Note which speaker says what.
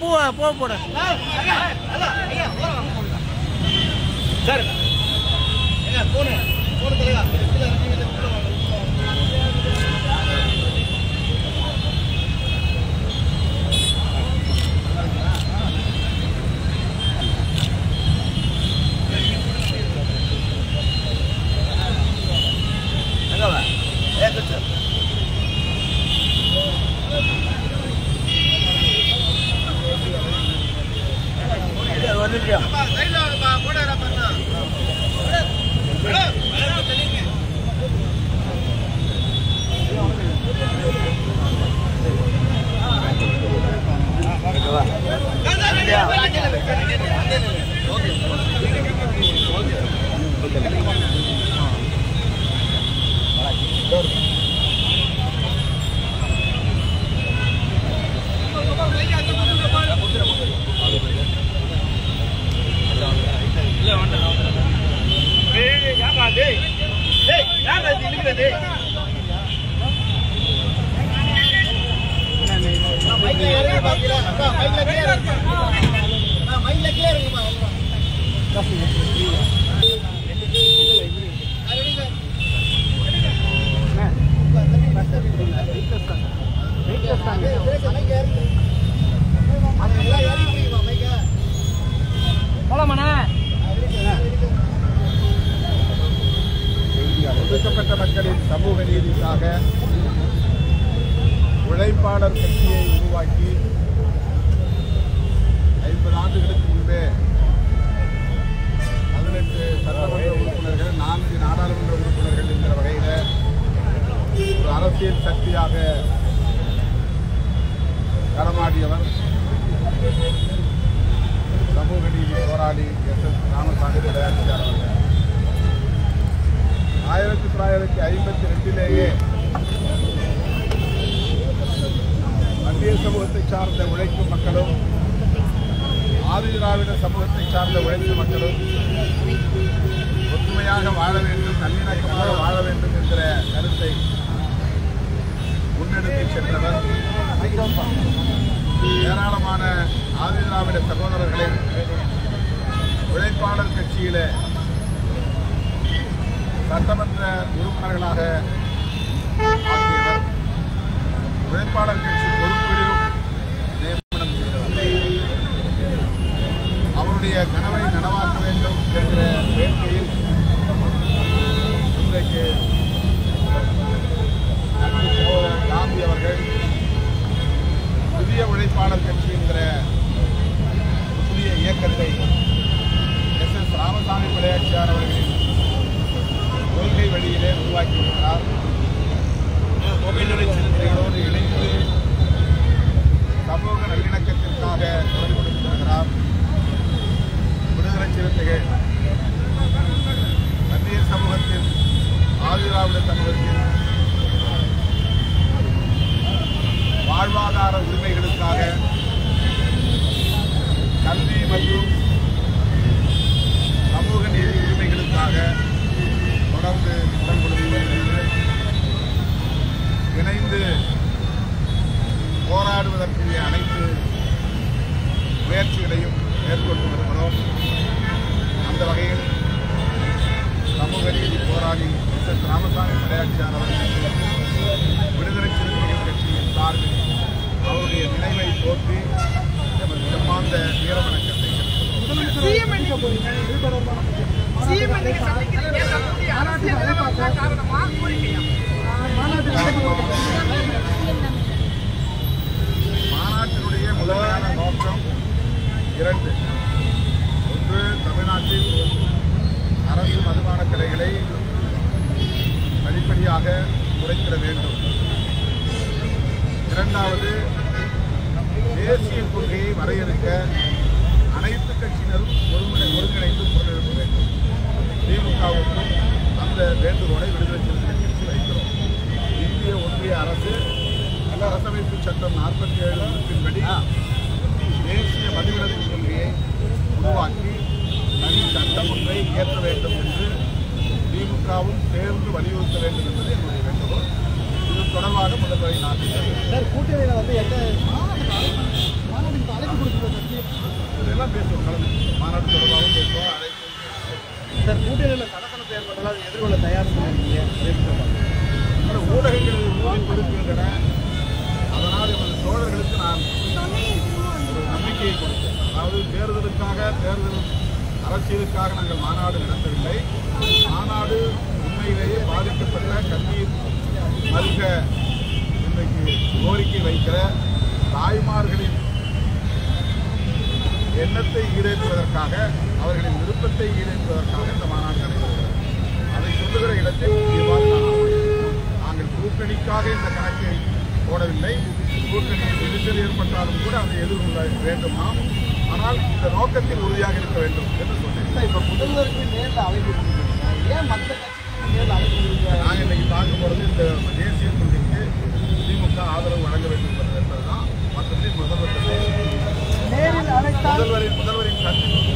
Speaker 1: பூவை பூவை போட
Speaker 2: சார் ஏங்க போனு போனு தலைவா கீழே இறங்கி வந்து உள்ள வாங்க. எங்க வா? ஏ, குத்து.
Speaker 1: ஒரு நிமிஷம்
Speaker 2: அப்பா, சைடுல வாங்கப்பா, போடாதடா பண்ணா. மேடம், மேடம், தெரியுங்க. டேய், யாரா டேய்? டேய், யாரா இது இழுக்குறது? அண்ணா, மைக்ல இறங்கி பாத்தீங்களா? அக்கா, மைக்ல கீழே இறங்குப்பா. அண்ணா, மைக்ல கீழே இறங்குப்பா, அவ்வளவுதான். ஆ, ready, sir. மைக்ல இறங்கு. எல்லாம் இறங்கி பிடிக்குமா, மைக்க?
Speaker 1: போலாமாண்ணே
Speaker 3: ஒடுக்கப்பட்ட மக்களின் சமூக நீதிக்காக உழைப்பாளர் கட்சியை உருவாக்கி ஐம்பது ஆண்டுகளுக்கு முன்பே பதினெட்டு சட்டமன்ற உறுப்பினர்கள் நான்கு நாடாளுமன்ற உறுப்பினர்கள் என்கிற வகையில் ஒரு அரசியல் சக்தியாக களமாடியவர் சமூக நீதி போராளி எஸ் எஸ் ராமசாமி விளையாட்டுக்கார் அவர்கள் ஆயிரத்தி தொள்ளாயிரத்தி ஐம்பத்தி ரெண்டிலேயே மத்திய சமூகத்தை சார்ந்த உழைக்கும் மக்களும் ஆதி திராவிட சமூகத்தை சார்ந்த உழைக்கும் மக்களும் ஒற்றுமையாக வாழ வேண்டும் நல்லிணக்கமாக வாழ வேண்டும் என்கிற கருத்தை முன்னெடுத்து சென்றவர் ஏராளமான ஆதி திராவிட சகோதரர்களை உழைப்பாளர் கட்சியிலே சட்டமன்ற உறுப்பினர்களாக ஆக்கியவர் உழைப்பாளர் கட்சி பொறுப்பிலும் நியமனம் செய்தவர் அவருடைய கனவை நனவாக்க வேண்டும் என்ற வேட்கையில் இன்றைக்கு அன்பு சகோதரர் காந்தி அவர்கள் புதிய உழைப்பாளர் கட்சி என்கிற புதிய இயக்கத்தை எஸ் எஸ் ராமசாமி விளையாட்சியார் அவர்களின் கொள்கை வழியிலே உருவாக்கியிருக்கிறார் விடுதலை சிறுத்தைகளோடு இணைந்து சமூக நல்லிணக்கத்திற்காக குரல் கொடுத்து வருகிறார் விடுதலை சிறுத்தைகள் மத்திய சமூகத்தின் ஆதிதிராவிட சமூகத்தின் வாழ்வாதார உரிமைகளுக்காக கல்வி மற்றும் சமூக நீதி உரிமைகளுக்காக தொடர்ந்து குரல் கொடுத்து வருகிறது இணைந்து போராடுவதற்குரிய அனைத்து முயற்சிகளையும் மேற்கொண்டு வருகிறோம் அந்த வகையில் சமூக நீதி போராளி எஸ் எஸ் ராமசாமி விளையாட்சியார் அவர்களுக்கு விடுதலை சிறுத்தைகள் கட்சியின் சார்பில் அவருடைய நினைவை போற்றி எமது செம்மாந்த வீரவணக்கத்தை செலுத்துகிறோம் மாநாட்டினுடைய முதன்மையான நோக்கம் இரண்டு ஒன்று தமிழ்நாட்டில் அரசு மதுபான கடைகளை படிப்படியாக குறைத்திட வேண்டும் இரண்டாவது தேசிய கொள்கையை வரையறுக்க அனைத்து கட்சியினரும் ஒருங்கிணை ஒருங்கிணைந்து குரல் எழுப்ப வேண்டும் திமுகவுக்கும் அந்த வேண்டுகோளை விடுதலை சிறுத்தைகள் கட்சி வைக்கிறோம் இந்திய ஒன்றிய அரசு அரசமைப்பு சட்டம் நாற்பத்தி ஏழு உறுப்பின்படி தேசிய மதுவிலக்கு கொள்கையை உருவாக்கி தனி சட்டம் ஒன்றை இயற்ற வேண்டும் என்று திமுகவும் சேர்ந்து வலியுறுத்த வேண்டும் என்பது என்னுடைய வேண்டுகோள் இது தொடர்பாக முதல்வரை நான்
Speaker 2: சார் கூட்டணியில வந்து எந்த மாநாட்டுக்கு அழைப்பு மாநாட்டுக்கு அழைப்பு கொடுக்க
Speaker 3: எல்லாம் பேசுவோம் கலந்து மாநாடு தொடர்பாகவும் பேசுவோம் அனைத்தும்
Speaker 2: சார் கூட்டணியில் கலக்கணத்தை ஏற்பட்டால் அதை எதிர்கொள்ள தயார் சொன்னீங்க
Speaker 3: பல ஊடகங்கள் ஊதி கொடுக்கின்றன அதனால் எமது தோழர்களுக்கு நான் ஒரு நம்பிக்கையை கொடுத்தேன் அதாவது தேர்தலுக்காக தேர்தல் அரசியலுக்காக நாங்கள் மாநாடு நடத்தவில்லை மாநாடு உண்மையிலேயே பாதிக்கப்பட்ட கண்ணீர் மல்க இன்றைக்கு கோரிக்கை வைக்கிற தாய்மார்களின் எண்ணத்தை ஈடேற்றுவதற்காக அவர்களின் விருப்பத்தை ஈடேற்றுவதற்காக இந்த மாநாடு நடைபெறுகிறது அதை சொல்லுகிற இடத்தில் இவ்வாறு நான் ஆணையிட்டேன். நாங்கள் கூட்டணிக்காக இந்த கணக்கை போடவில்லை கூட்டணியில் நெரிசல் ஏற்பட்டாலும் கூட அதை எதிர்கொள்ள வேண்டும் நாம் ஆனால் இந்த நோக்கத்தில் உறுதியாக இருக்க வேண்டும் என்று சொன்னேன்
Speaker 2: சார் இப்போ முதல்வருக்கு நேரில் அழைப்பு கொடுத்துருக்கீங்க ஏன் மற்ற கட்சிக்கு நேரில் அழைப்பு கொடுக்குறீங்க
Speaker 3: நாங்கள் இன்னைக்கு பார்க்க போகிறது இந்த தேசிய கொள்கைக்கு திமுக ஆதரவு வழங்க வேண்டும் என்பதுதான் மற்றபடி முதல்வர்
Speaker 2: நேரில் அழைத்தால்
Speaker 3: முதல்வரின் முதல்வரின் சந்திப்பு